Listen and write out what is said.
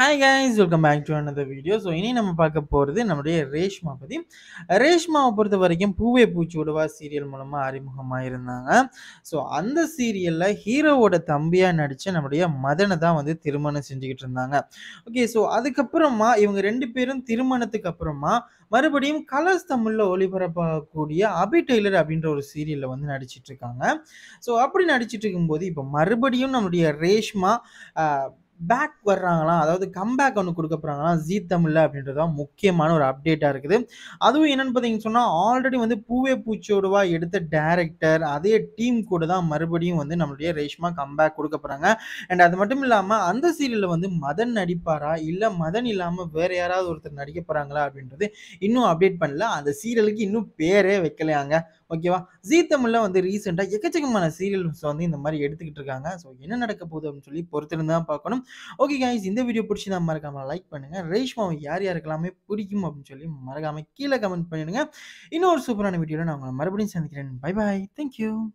Hi guys welcome back to another video. So இனி நம்ம பார்க்க போறது நம்முடைய ரேஷ்மா பத்தி. ரேஷ்மாவ பொறுத்தவரைக்கும் பூவே பூச்சூடவா சீரியல் மூலமா அறிமுகமாயிருந்தாங்க. ஸோ அந்த சீரியல்ல ஹீரோவோட தம்பியா நடிச்ச நம்முடைய மதன தான் வந்து திருமணம் செஞ்சுகிட்டு இருந்தாங்க. ஓகே ஸோ அதுக்கப்புறமா இவங்க 2 பேரும் திருமணத்துக்கு அப்புறமா மறுபடியும் கலர்ஸ் தமிழ்ல ஒளிபரப்பாகக்கூடிய அபி டெய்லர் அப்படின்ற ஒரு சீரியல்ல வந்து நடிச்சிட்டு இருக்காங்க. ஸோ அப்படி நடிச்சிட்டு இருக்கும்போது, இப்ப மறுபடியும் நம்முடைய ரேஷ்மா அ பேக் வர்றாங்களாம். அதாவது கம்பேக் ஒண்ணு குடுக்க போறாங்களாம் ஜீ தமிழ்ல அப்படின்றது தான் முக்கியமான ஒரு அப்டேட்டா இருக்குது. அதுவும் என்னன்னு பார்த்தீங்கன்னு சொன்னா, ஆல்ரெடி வந்து பூவே பூச்சூடவா எடுத்த டைரக்டர், அதே டீம் கூட தான் மறுபடியும் வந்து நம்மளுடைய ரேஷ்மா கம்பேக் குடுக்க போறாங்க. அண்ட் அது மட்டும் இல்லாம அந்த சீரியல்ல வந்து மதன் நடிப்பாரா? இல்ல மதன் இல்லாம வேற யாராவது ஒருத்தர் நடிக்க போறாங்களா? அப்படின்றது இன்னும் அப்டேட் பண்ணல. அந்த சீரியலுக்கு இன்னும் பேரே வைக்கலையாங்க. ஓகேவா? ஜீ தமிழ்ல வந்து ரீசென்ட்டா எக்கச்சக்கமான சீரியல்ஸ் வந்து இந்த மாரி எடுத்துக்கிட்டு இருக்காங்க. ஸோ என்ன நடக்க போகுது அப்படின்னு சொல்லி பொறுத்திருந்து தான் பார்க்கணும். ஓகே கைஸ் இந்த வீடியோ பிடிச்சிருந்தா மறக்காம லைக் பண்ணுங்க. ரேஷ்மாவ யார் யாருக்கெல்லாமே பிடிக்கும் அப்படின்னு சொல்லி மறக்காம கீழ கமெண்ட் பண்ணிடுங்க. இன்னொரு சூப்பரான வீடியோல நான் உங்கள மறுபடியும் சந்திக்கிறேன். Bye bye. Thank you.